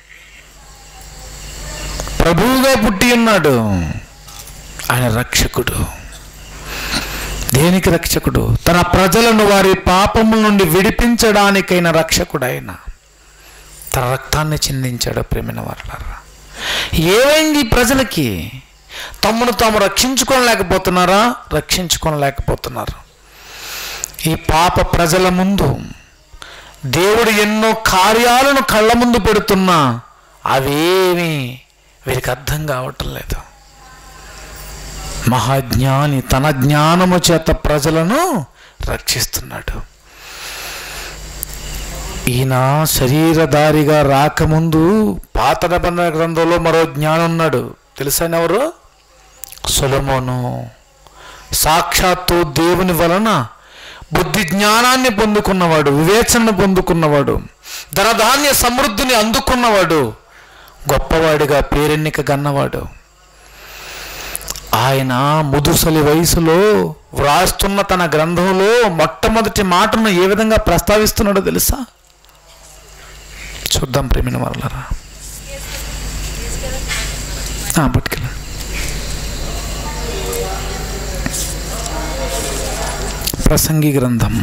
ప్రభువుగా పుట్టి ఉన్నాడు ఆయన రక్షకుడు దేనికి రక్షకుడు తన ప్రజలను వారి పాపముల నుండి విడిపించడానికైన రక్షకుడు ఆయన తన రక్తాన్ని చిందించాడు ప్రేమిన వారులారా ఏమైంది ఈ ప్రజలకి తమను తాము రక్షించుకోలేకపోతున్నారా రక్షించుకోలేకపోతున్నారు ఈ పాప ప్రజల ముందు దేవుడు ఎన్నో కార్యాలను కళ్ళ ముందు పెడుతున్నా అవేమి వీరికి అర్థం కావటం లేదు మహాజ్ఞాని తన జ్ఞానము చేత ప్రజలను రక్షిస్తున్నాడు ఈయన శరీరధారిగా రాకముందు పాత నిబంధన గ్రంథంలో మరో జ్ఞానం ఉన్నాడు తెలుసా ఎవరు సొలమోను సాక్షాత్తు దేవుని వలన బుద్ధి జ్ఞానాన్ని పొందుకున్నవాడు వివేచనను పొందుకున్నవాడు ధనధాన్య సమృద్ధిని అందుకున్నవాడు గొప్పవాడిగా పేరెన్నిక గన్నవాడు ఆయన ముదుసలి వయసులో వ్రాస్తున్న తన గ్రంథంలో మొట్టమొదటి మాటను ఏ విధంగా ప్రస్తావిస్తున్నాడో తెలుసా చూద్దాం ప్రేమిన వాళ్ళరా పట్టుకెళ్ళ ప్రసంగి గ్రంథం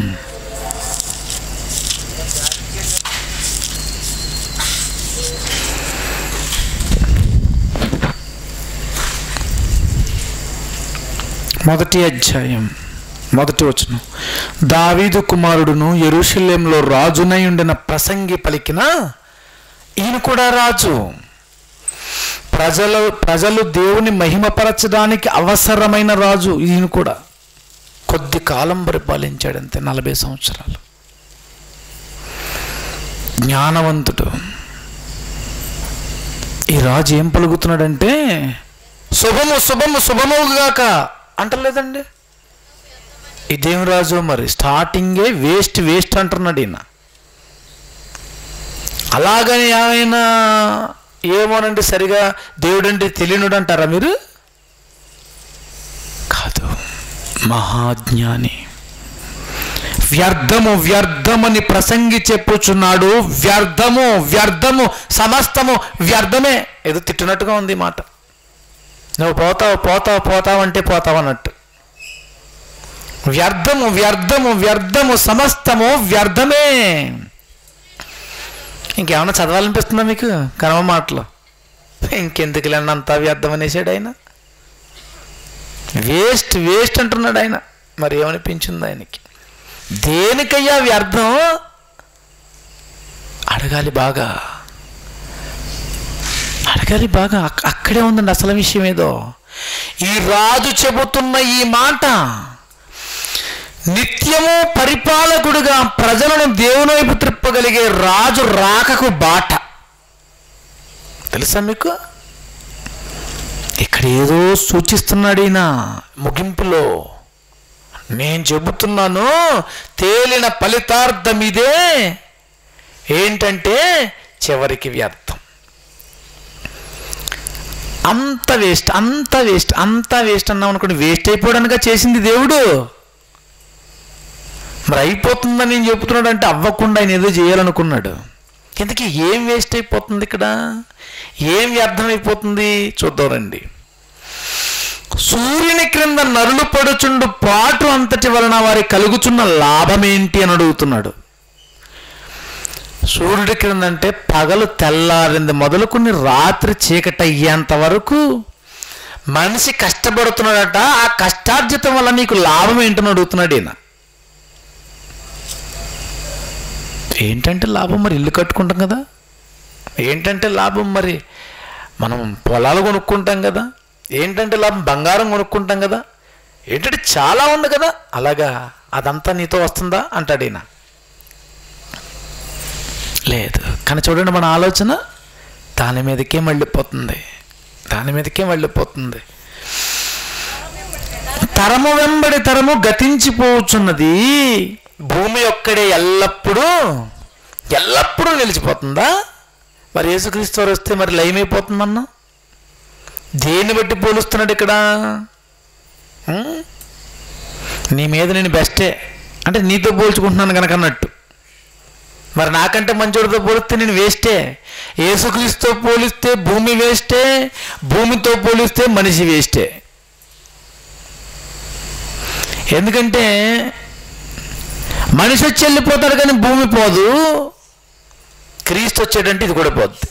మొదటి అధ్యాయం మొదటి వచనం దావీదు కుమారుడును ఎరుషలేంలో రాజునై ఉండిన ప్రసంగి పలికిన ఈయన కూడా రాజు ప్రజలు ప్రజలు దేవుని మహిమపరచడానికి అవసరమైన రాజు ఈయన కూడా కొద్ది కాలం పరిపాలించాడు అంతే నలభై సంవత్సరాలు జ్ఞానవంతుడు ఈ రాజు ఏం పలుకుతున్నాడంటే శుభము శుభము శుభముగాక అంటలేదండి ఇదేం రాజు మరి స్టార్టింగే వేస్ట్ వేస్ట్ అంటున్నాడు ఈయన అలాగని ఏమైనా ఏమోనండి సరిగా దేవుడంటే తెలియనుడు అంటారా మీరు కాదు మహాజ్ఞాని వ్యర్థము వ్యర్థమని ప్రసంగి చెప్పుచున్నాడు వ్యర్థము వ్యర్థము సమస్తము వ్యర్థమే ఏదో తిట్టినట్టుగా ఉంది ఈ మాట నువ్వు పోతావు పోతావు పోతావు అంటే పోతావు అన్నట్టు వ్యర్థము వ్యర్థము వ్యర్థము సమస్తము వ్యర్థమే ఇంకేమైనా చదవాలనిపిస్తుందా మీకు కనవ మాటలు ఇంకెందుకు అంతా వ్యర్థం అనేసాడు ఆయన వేస్ట్ వేస్ట్ అంటున్నాడు ఆయన మరి ఏమనిపించింది ఆయనకి దేనికయ్యా వ్యర్థం అడగాలి బాగా అడగాలి బాగా అక్- అక్కడే ఉందండి అసలు విషయం ఏదో ఈ రాజు చెబుతున్న ఈ మాట నిత్యము పరిపాలకుడుగా ప్రజలను దేవుని వైపు త్రిప్పగలిగే రాజు రాకకు బాట తెలుసా మీకు ఇక్కడ ఏదో సూచిస్తున్నాడు ఈయన ముగింపులో నేను చెబుతున్నాను తేలిన ఫలితార్థం ఇదే ఏంటంటే చివరికి వ్యర్థం అంత వేస్ట్ అంత వేస్ట్ అంత వేస్ట్ అన్నాం అనుకోండి వేస్ట్ అయిపోవడానిక చేసింది దేవుడు మరి అయిపోతుందని నేను చెబుతున్నాడు అంటే అవ్వకుండా ఆయన ఏదో చేయాలనుకున్నాడు ఇంతకీ ఏం వేస్ట్ అయిపోతుంది ఇక్కడ ఏం వ్యర్థం అయిపోతుంది చూద్దాం రండి సూర్యుని క్రింద నరులు పడుచుండు పాటు అంతటి వలన వారి కలుగుచున్న లాభమేంటి అని అడుగుతున్నాడు సూర్యుడి క్రింద అంటే పగలు తెల్లారింది మొదలుకుని రాత్రి చీకటి అయ్యేంత వరకు మనిషి కష్టపడుతున్నాడట ఆ కష్టార్జితం వల్ల నీకు లాభం ఏంటని అడుగుతున్నాడు ఈయన ఏంటంటే లాభం మరి ఇల్లు కట్టుకుంటాం కదా ఏంటంటే లాభం మరి మనం పొలాలు కొనుక్కుంటాం కదా ఏంటంటే లాభం బంగారం కొనుక్కుంటాం కదా ఏంటంటే చాలా ఉంది కదా అలాగా అదంతా నీతో వస్తుందా అంటాడు ఈయన లేదు కానీ చూడండి మన ఆలోచన దాని మీదకే మళ్ళీపోతుంది దాని మీదకే మళ్ళీపోతుంది తరము వెంబడి తరము గతించిపోవచ్చున్నది భూమి ఒక్కడే ఎల్లప్పుడూ ఎల్లప్పుడూ నిలిచిపోతుందా మరి యేసుక్రీస్తు వారు వస్తే మరి లయం అయిపోతుందన్నా దేన్ని బట్టి పోలుస్తున్నాడు ఇక్కడ ఉం? నీ మీద నేను బెస్టే అంటే నీతో పోల్చుకుంటున్నాను కనుక అన్నట్టు మరి నాకంటే మంచోడితో పోలిస్తే నేను వేస్టే యేసుక్రీస్తుతో పోలిస్తే భూమి వేస్టే భూమితో పోలిస్తే మనిషి వేస్టే ఎందుకంటే మనిషి వచ్చి వెళ్ళిపోతాడు కానీ భూమి పోదు క్రీస్తు వచ్చాడంటే ఇది కూడా పోద్ది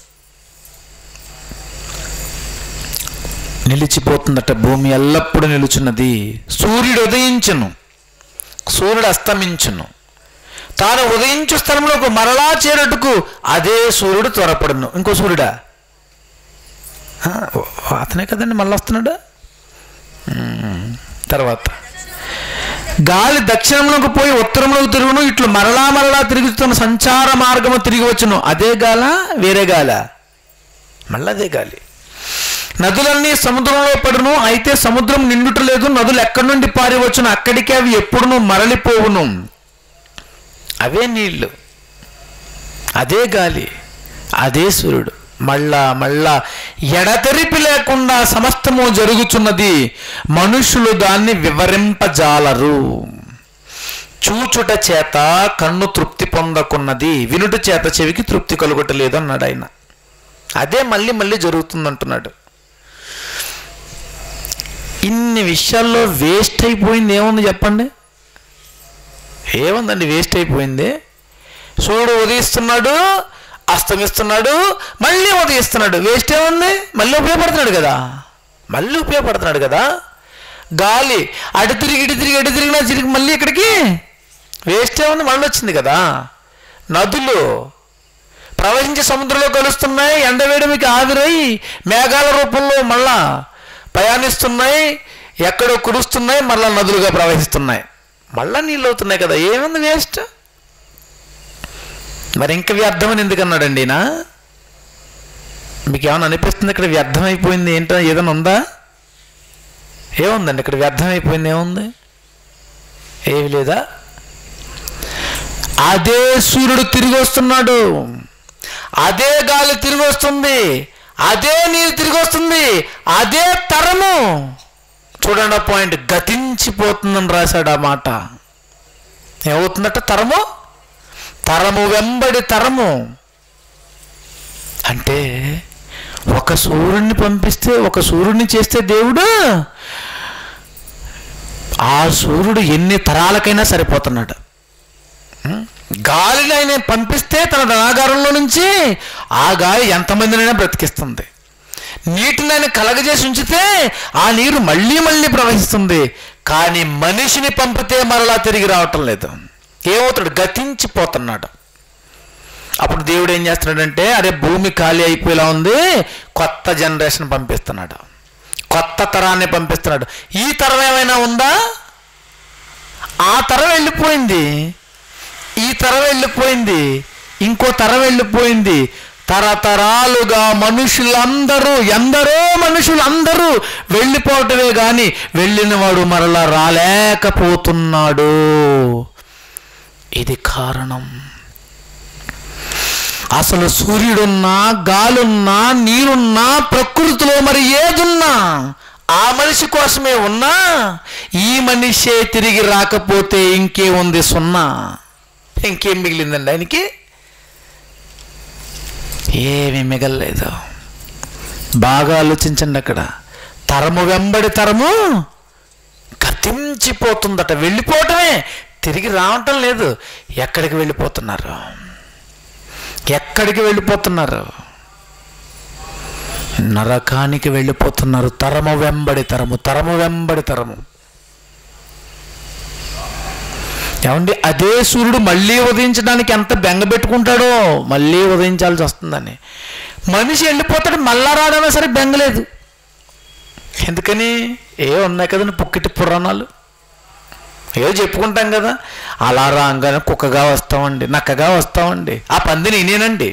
నిలిచిపోతుందట భూమి ఎల్లప్పుడూ నిలుచున్నది సూర్యుడు ఉదయించును సూర్యుడు అస్తమించును తాను ఉదయించు స్థలంలోకి మరలా చేరట్టుకు అదే సూర్యుడు త్వరపడును ఇంకో సూర్యుడా ఆ, అతనే కదండి మళ్ళీ వస్తున్నాడా ఉమ్, తర్వాత గాలి దక్షిణంలోకి పోయి ఉత్తరంలోకి తిరుగును ఇట్లు మరలా మరలా తిరుగుతున్న సంచార మార్గము తిరిగి వచ్చును అదే గాల వేరే గాల మళ్ళీ అదే గాలి నదులన్నీ సముద్రంలో పడును అయితే సముద్రం నిండుట లేదు నదులు ఎక్కడి నుండి పారివచ్చును అక్కడికి అవి ఎప్పుడును మరలిపోవును అవే నీళ్లు అదే గాలి అదే సూర్యుడు మళ్ళా మళ్ళా ఎడతెరిపి లేకుండా సమస్తము జరుగుతున్నది మనుషులు దాన్ని వివరింపజాలరు చూచుట చేత కన్ను తృప్తి పొందకున్నది వినుట చేత చెవికి తృప్తి కలుగటలేదు అన్నాడు ఆయన అదే మళ్ళీ మళ్ళీ జరుగుతుంది అంటున్నాడు ఇన్ని విషయాల్లో వేస్ట్ అయిపోయింది ఏముంది చెప్పండి ఏముందండి వేస్ట్ అయిపోయింది సూర్యుడు ఉదయిస్తున్నాడు అస్తమిస్తున్నాడు మళ్ళీ ఉదయిస్తున్నాడు వేస్ట్ ఏముంది మళ్ళీ ఉపయోగపడుతున్నాడు కదా మళ్ళీ ఉపయోగపడుతున్నాడు కదా గాలి అటు తిరిగి ఇటు తిరిగి అటు తిరిగినా తిరిగి మళ్ళీ ఇక్కడికి వేస్ట్ ఏముంది మళ్ళీ వచ్చింది కదా నదులు ప్రవహించి సముద్రంలో కలుస్తున్నాయి ఎండవేడిమికి ఆవిరై మేఘాల రూపంలో మళ్ళా ప్రయాణిస్తున్నాయి ఎక్కడో కురుస్తున్నాయి మళ్ళా నదులుగా ప్రవహిస్తున్నాయి మళ్ళా నీళ్ళు అవుతున్నాయి కదా ఏముంది వేస్ట్ మరి ఇంకా వ్యర్థమని ఎందుకు అన్నాడండి ఈయన మీకు ఏమైనా అనిపిస్తుంది ఇక్కడ వ్యర్థమైపోయింది ఏంటో ఏదైనా ఉందా ఏముందండి ఇక్కడ వ్యర్థమైపోయింది ఏముంది ఏమి లేదా అదే సూర్యుడు తిరిగి వస్తున్నాడు అదే గాలి తిరిగి వస్తుంది అదే నీరు తిరిగి వస్తుంది అదే తరము చూడండి ఆ పాయింట్ గతించిపోతుందని రాశాడు ఆ మాట ఏమవుతుందట తరము తరము వెంబడి తరము అంటే ఒక సూర్యుడిని పంపిస్తే ఒక సూర్యుడిని చేస్తే దేవుడు ఆ సూర్యుడు ఎన్ని తరాలకైనా సరిపోతున్నాడు ఉం? గాలిని ఆయన పంపిస్తే తన ధనాగారంలో నుంచి ఆ గాలి ఎంతమందినైనా బ్రతికిస్తుంది నీటిని ఆయన కలగజేసి ఉంచితే ఆ నీరు మళ్ళీ మళ్ళీ ప్రవహిస్తుంది కానీ మనిషిని పంపితే మరలా తిరిగి రావటం లేదు ఏమవుతాడు గతించిపోతున్నాడు అప్పుడు దేవుడు ఏం చేస్తున్నాడంటే అరే భూమి ఖాళీ అయిపోయేలా ఉంది కొత్త జనరేషన్ పంపిస్తున్నాడు కొత్త తరాన్ని పంపిస్తున్నాడు ఈ తరం ఏమైనా ఉందా ఆ తరం వెళ్ళిపోయింది ఈ తరం వెళ్ళిపోయింది ఇంకో తరం వెళ్ళిపోయింది తరతరాలుగా మనుషులందరూ ఎందరో మనుషులందరూ వెళ్ళిపోవటమే కానీ వెళ్ళిన వాడు మరలా రాలేకపోతున్నాడు ఇది కారణం అసలు సూర్యుడున్నా గాలున్నా నీరున్నా ప్రకృతిలో మరి ఏదున్నా ఆ మనిషి కోసమే ఉన్నా ఈ మనిషే తిరిగి రాకపోతే ఇంకే ఉంది సున్నా ఇంకేం మిగిలిందండి ఆయనకి ఏమీ మిగలలేదు బాగా ఆలోచించండి అక్కడ తరము వెంబడి తరము గతించిపోతుందట వెళ్ళిపోవటమే తిరిగి రావటం లేదు ఎక్కడికి వెళ్ళిపోతున్నారు ఎక్కడికి వెళ్ళిపోతున్నారు నరకానికి వెళ్ళిపోతున్నారు తరము వెంబడి తరము తరము వెంబడి తరము ఏమండి అదే సూర్యుడు మళ్ళీ ఉదయించడానికి ఎంత బెంగ పెట్టుకుంటాడో మళ్ళీ ఉదయించాల్సి వస్తుందని మనిషి వెళ్ళిపోతాడు మళ్ళా రాడైనా సరే బెంగలేదు ఎందుకని ఏ ఉన్నాయి కదండి పుక్కిటి పురాణాలు ఏదో చెప్పుకుంటాం కదా అలా రాగానే కుక్కగా వస్తామండి నక్కగా వస్తామండి ఆ పంది నేనేనండి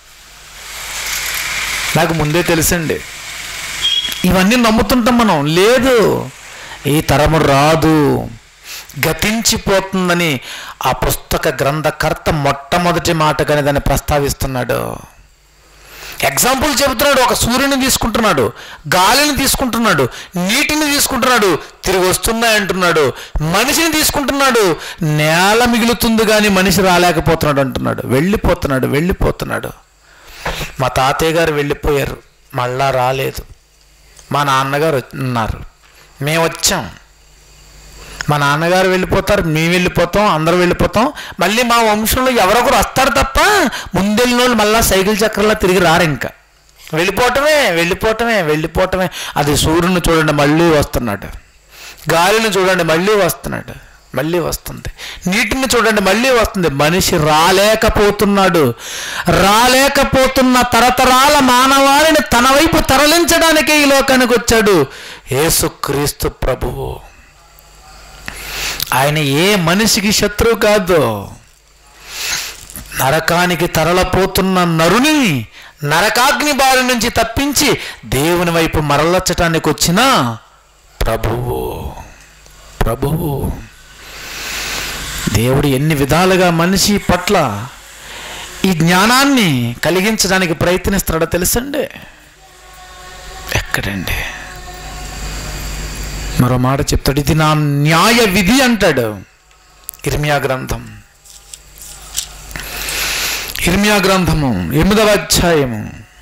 నాకు ముందే తెలుసండి ఇవన్నీ నమ్ముతుంటాం మనం లేదు ఈ తరము రాదు గతించిపోతుందని ఆ పుస్తక గ్రంథకర్త మొట్టమొదటి మాటగానే దాన్ని ప్రస్తావిస్తున్నాడు ఎగ్జాంపుల్ చెబుతున్నాడు ఒక సూర్యుని తీసుకుంటున్నాడు గాలిని తీసుకుంటున్నాడు నీటిని తీసుకుంటున్నాడు తిరిగి వస్తున్నాయి అంటున్నాడు మనిషిని తీసుకుంటున్నాడు నేల మిగులుతుంది కానీ మనిషి రాలేకపోతున్నాడు అంటున్నాడు వెళ్ళిపోతున్నాడు వెళ్ళిపోతున్నాడు మా తాతయ్య గారు వెళ్ళిపోయారు మళ్ళా రాలేదు మా నాన్నగారు ఉన్నారు మేము వచ్చాం మా నాన్నగారు వెళ్ళిపోతారు మేము వెళ్ళిపోతాం అందరూ వెళ్ళిపోతాం మళ్ళీ మా వంశంలో ఎవరొకరు వస్తారు తప్ప ముందెళ్ళిన వాళ్ళు మళ్ళీ సైకిల్ చక్రంలో తిరిగి రారు ఇంకా వెళ్ళిపోవటమే వెళ్ళిపోవటమే వెళ్ళిపోవటమే అది సూర్యుని చూడండి మళ్ళీ వస్తున్నాడు గాలిని చూడండి మళ్ళీ వస్తున్నాడు మళ్ళీ వస్తుంది నీటిని చూడండి మళ్ళీ వస్తుంది మనిషి రాలేకపోతున్నాడు రాలేకపోతున్న తరతరాల మానవాళిని తన వైపు తరలించడానికే ఈ లోకానికి వచ్చాడు యేసుక్రీస్తు ప్రభువు ఆయన ఏ మనిషికి శత్రువు కాదు నరకానికి తరలపోతున్న నరుని నరకాగ్ని బారి నుంచి తప్పించి దేవుని వైపు మరలచ్చటానికి వచ్చిన ప్రభువు ప్రభువు దేవుడు ఎన్ని విధాలుగా మనిషి పట్ల ఈ జ్ఞానాన్ని కలిగించడానికి ప్రయత్నిస్తాడో తెలుసండి ఎక్కడండి మరో మాట చెప్తాడు ఇది నా న్యాయ విధి అంటాడు ఇర్మియా గ్రంథం ఇర్మియా గ్రంథము ఎనిమిదవ అధ్యాయము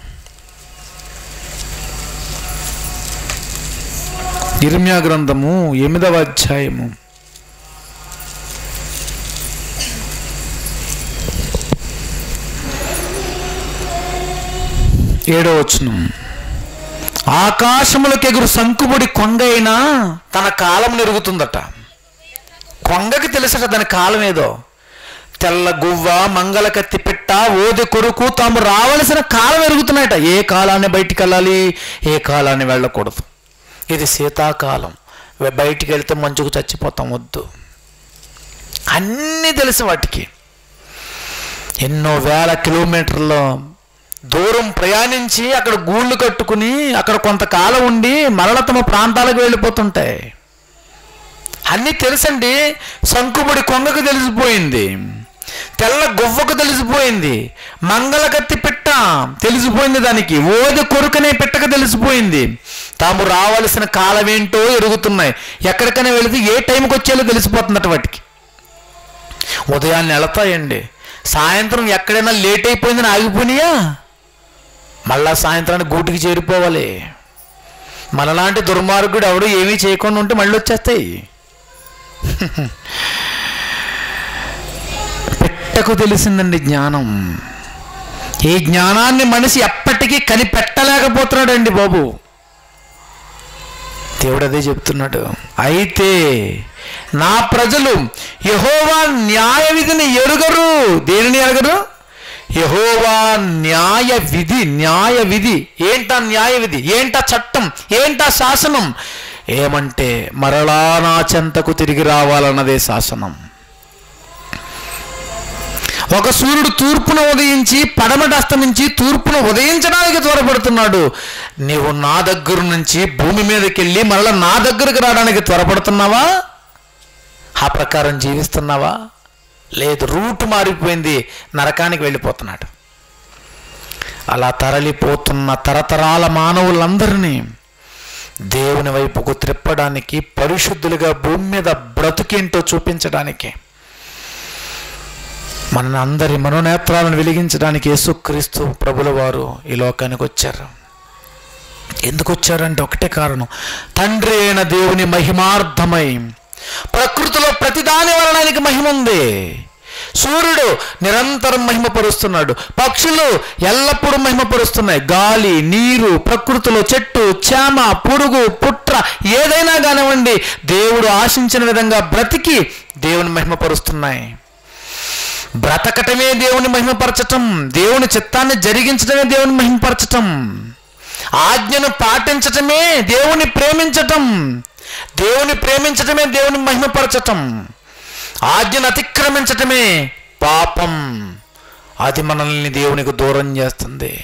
ఇర్మియా గ్రంథము ఎనిమిదవ అధ్యాయము ఏడో వచనం ఆకాశములకు ఎగురు సంకుబుడి కొంగ అయినా తన కాలం నెరుగుతుందట కొంగకి తెలుసట దాని కాలం ఏదో తెల్ల గువ్వ మంగళ కత్తి పెట్ట ఓది కొరుకు తాము రావలసిన కాలం ఎరుగుతున్నాయట ఏ కాలాన్ని బయటికి వెళ్ళాలి ఏ కాలాన్ని వెళ్ళకూడదు ఇది శీతాకాలం వె- బయటికి వెళ్తే మంచుకు చచ్చిపోతాం వద్దు అన్నీ తెలుసు వాటికి ఎన్నో వేల కిలోమీటర్ల దూరం ప్రయాణించి అక్కడ గూళ్ళు కట్టుకుని అక్కడ కొంతకాలం ఉండి మరల తమ ప్రాంతాలకు వెళ్ళిపోతుంటాయి అన్నీ తెలుసండి శంకుబడి కొంగకు తెలిసిపోయింది తెల్ల గువ్వకు తెలిసిపోయింది మంగళ కత్తి పిట్ట తెలిసిపోయింది దానికి ఓది కొరుకనే పిట్టకు తెలిసిపోయింది తాము రావలసిన కాలం ఏంటో ఎరుగుతున్నాయి ఎక్కడికైనా వెళితే ఏ టైంకి వచ్చేలో తెలిసిపోతుందట వాటికి ఉదయాన్నే వెళతాయండి సాయంత్రం ఎక్కడైనా లేట్ అయిపోయిందని ఆగిపోయినాయా మళ్ళా సాయంత్రానికి గూటికి చేరిపోవాలి మనలాంటి దుర్మార్గుడు ఎవడు ఏమీ చేయకుండా ఉంటే మళ్ళీ వచ్చేస్తాయి పెట్టకు తెలిసిందండి జ్ఞానం ఈ జ్ఞానాన్ని మనిషి ఎప్పటికీ కనిపెట్టలేకపోతున్నాడండి బాబు దేవుడు అదే చెప్తున్నాడు అయితే నా ప్రజలు యహోవా న్యాయ విధిని ఎరుగరు దేనిని ఎరగరు యహోవా న్యాయ విధి న్యాయ విధి ఏంటా న్యాయ విధి ఏంటా చట్టం ఏంటా శాసనం ఏమంటే మరలా నా చెంతకు తిరిగి రావాలన్నదే శాసనం ఒక సూర్యుడు తూర్పున ఉదయించి పడమట అస్తమించి తూర్పున ఉదయించడానికి త్వరపడుతున్నాడు నీవు నా దగ్గర నుంచి భూమి మీదకి వెళ్ళి మరలా నా దగ్గరకు రావడానికి త్వరపడుతున్నావా ఆ ప్రకారం జీవిస్తున్నావా లేదు రూట్ మారిపోయింది నరకానికి వెళ్ళిపోతున్నాడు అలా తరలిపోతున్న తరతరాల మానవులందరినీ దేవుని వైపుకు త్రిప్పడానికి పరిశుద్ధులుగా భూమి మీద బ్రతుకేంటో చూపించడానికి మన అందరి మనోనేత్రాలను వెలిగించడానికి యేసుక్రీస్తు ప్రభుల వారు ఈ లోకానికి వచ్చారు ఎందుకు వచ్చారంటే ఒకటే కారణం తండ్రి అయిన దేవుని మహిమార్థమై ప్రకృతిలో ప్రతిదాని వలన ఆయనకి మహిమ ఉంది సూర్యుడు నిరంతరం మహిమపరుస్తున్నాడు పక్షులు ఎల్లప్పుడూ మహిమపరుస్తున్నాయి గాలి నీరు ప్రకృతిలో చెట్టు చేమ పురుగు పుట్ర ఏదైనా కానివ్వండి దేవుడు ఆశించిన విధంగా బ్రతికి దేవుని మహిమపరుస్తున్నాయి బ్రతకటమే దేవుని మహిమపరచటం దేవుని చిత్తాన్ని జరిగించటమే దేవుని మహిమపరచటం ఆజ్ఞను పాటించటమే దేవుని ప్రేమించటం దేవుని ప్రేమించటమే దేవుని మహిమపరచటం ఆజ్ఞను అతిక్రమించటమే పాపం అది మనల్ని దేవునికి దూరం చేస్తుంది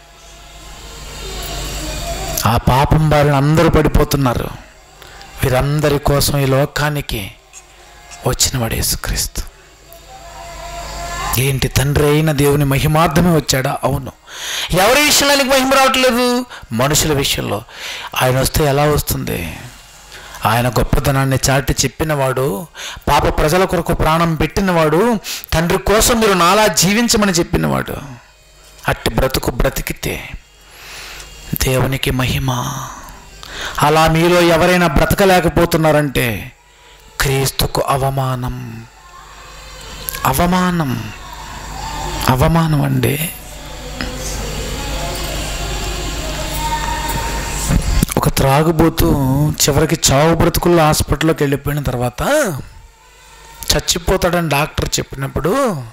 ఆ పాపం బారిన అందరూ పడిపోతున్నారు వీరందరి కోసం ఈ లోకానికి వచ్చినవాడు యేసుక్రీస్తు ఏంటి తండ్రి అయిన దేవుని మహిమార్థమే వచ్చాడా అవును ఎవరి విషయంలో ఆయనకి మహిమ రావట్లేదు మనుషుల విషయంలో ఆయన వస్తే ఎలా వస్తుంది ఆయన గొప్పతనాన్ని చాటి చెప్పినవాడు పాప ప్రజల కొరకు ప్రాణం పెట్టినవాడు తండ్రి కోసం మీరు నాలా జీవించమని చెప్పినవాడు అట్టి బ్రతుకు బ్రతికితే దేవునికి మహిమ అలా మీలో ఎవరైనా బ్రతకలేకపోతున్నారంటే క్రీస్తుకు అవమానం అవమానం అవమానం అండి ఒక త్రాగుబోతూ చివరికి చావు బ్రతుకుల్లో హాస్పిటల్లోకి వెళ్ళిపోయిన తర్వాత చచ్చిపోతాడని డాక్టర్ చెప్పినప్పుడు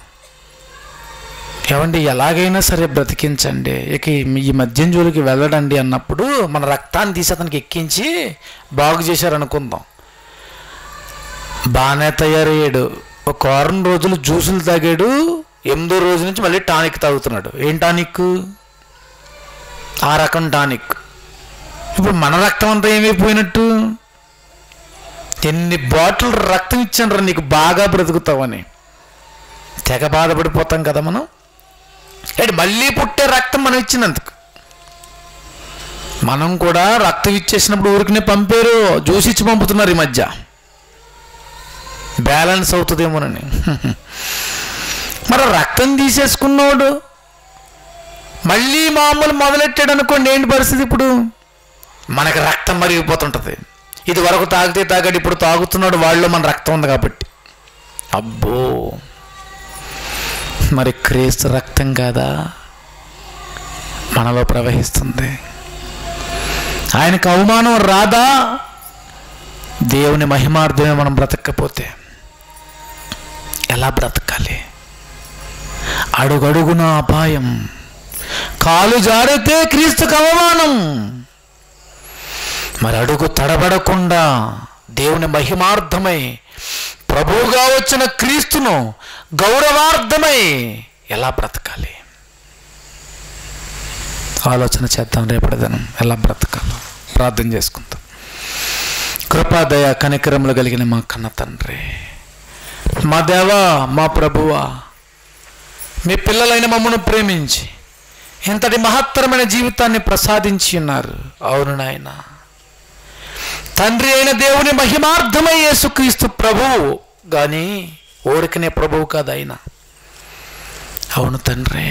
ఏమండి ఎలాగైనా సరే బ్రతికించండి ఇక ఈ- ఈ మద్యం జోలికి వెళ్ళడండి అన్నప్పుడు మన రక్తాన్ని తీసి అతనికి ఎక్కించి బాగు చేశారనుకుందాం బాగానే తయారయ్యాడు ఒక వారం రోజులు జ్యూసులు తాగాడు ఎనిమిదో రోజు నుంచి మళ్ళీ టానిక్ తాగుతున్నాడు ఏం టానిక్ ఆ రకం టానిక్ ఇప్పుడు మన రక్తం అంతా ఏమైపోయినట్టు ఎన్ని బాటిల్ రక్తం ఇచ్చాను నీకు బాగా బ్రతుకుతావని తెగ బాధపడిపోతాం కదా మనం ఏంటి మళ్ళీ పుట్టే రక్తం మనం ఇచ్చినందుకు మనం కూడా రక్తం ఇచ్చేసినప్పుడు ఊరికనే పంపారు జ్యూస్ ఇచ్చి పంపుతున్నారు ఈ మధ్య బ్యాలెన్స్ అవుతుందేమోనని మరి రక్తం తీసేసుకున్నోడు మళ్ళీ మామూలు మొదలెట్టాడు అనుకోండి ఏంటి పరిస్థితి ఇప్పుడు మనకి రక్తం మరిగిపోతుంటుంది ఇది వరకు తాగితే తాగాడు ఇప్పుడు తాగుతున్నాడు వాళ్ళు మన రక్తం ఉంది కాబట్టి అబ్బో మరి క్రీస్తు రక్తం కాదా మనలో ప్రవహిస్తుంది ఆయనకు అవమానం రాదా దేవుని మహిమార్థమే మనం బ్రతకపోతే ఎలా బ్రతకాలి అడుగడుగున అపాయం కాలు జారితే క్రీస్తుకు అవమానం మరి అడుగు తడబడకుండా దేవుని మహిమార్థమై ప్రభువుగా వచ్చిన క్రీస్తును గౌరవార్థమై ఎలా బ్రతకాలి ఆలోచన చేద్దాం రేపటి దినం ఎలా బ్రతకాలో ప్రార్థన చేసుకుందాం కృపాదయ కనికరములు కలిగిన మా కన్న తండ్రి మా దేవా మా ప్రభువా మీ పిల్లలైన మమ్మను ప్రేమించి ఇంతటి మహత్తరమైన జీవితాన్ని ప్రసాదించి ఉన్నారు అవును నాయన తండ్రి అయిన దేవుని మహిమార్థమై యేసుక్రీస్తు ప్రభువు కానీ ఓడికనే ప్రభువు కాదు ఆయన అవును తండ్రి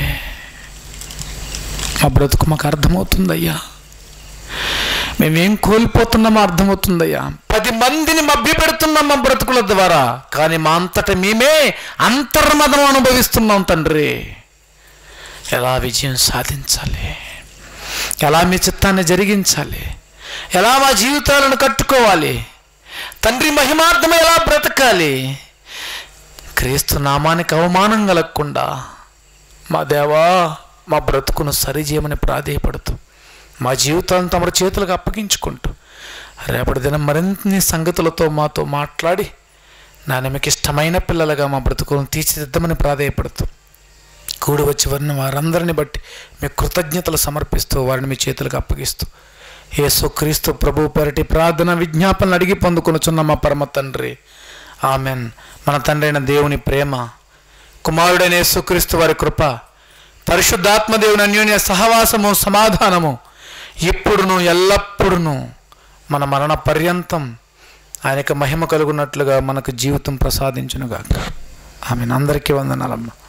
మా బ్రతుకు మాకు అర్థమవుతుందయ్యా మేమేం కోల్పోతున్నామో అర్థమవుతుందయ్యా పది మందిని మభ్యపెడుతున్నాం మా బ్రతుకుల ద్వారా కానీ మా అంతట మేమే అంతర్మదం అనుభవిస్తున్నాం తండ్రి ఎలా విజయం సాధించాలి ఎలా మీ చిత్తాన్ని జరిగించాలి ఎలా మా జీవితాలను కట్టుకోవాలి తండ్రి మహిమార్థం ఎలా బ్రతకాలి క్రీస్తు నామానికి అవమానం కలగకుండా మా దేవా మా బ్రతుకును సరిచేయమని ప్రాధేయపడుతూ మా జీవితాలను తమ చేతులకు అప్పగించుకుంటూ రేపటి దినం మరిన్ని సంగతులతో మాతో మాట్లాడి నాన్న మీకు ఇష్టమైన పిల్లలుగా మా బ్రతుకులను తీర్చిదిద్దమని ప్రాధేయపడుతూ కూడి వచ్చి వారిని వారందరిని బట్టి మీ కృతజ్ఞతలు సమర్పిస్తూ వారిని మీ చేతులకు అప్పగిస్తూ యేసు క్రీస్తు ప్రభు పెరటి ప్రార్థన విజ్ఞాపనలు అడిగి పొందుకొనుచున్న మా పరమ తండ్రి ఆమెన్ మన తండ్రి అయిన దేవుని ప్రేమ కుమారుడైన యేసుక్రీస్తు వారి కృప పరిశుద్ధాత్మ దేవుని అన్యోన్య సహవాసము సమాధానము ఇప్పుడును ఎల్లప్పుడును మన మరణ పర్యంతం ఆయనకు మహిమ కలుగున్నట్లుగా మనకు జీవితం ప్రసాదించునుగాక ఆమెను అందరికీ వందనాలమ్మ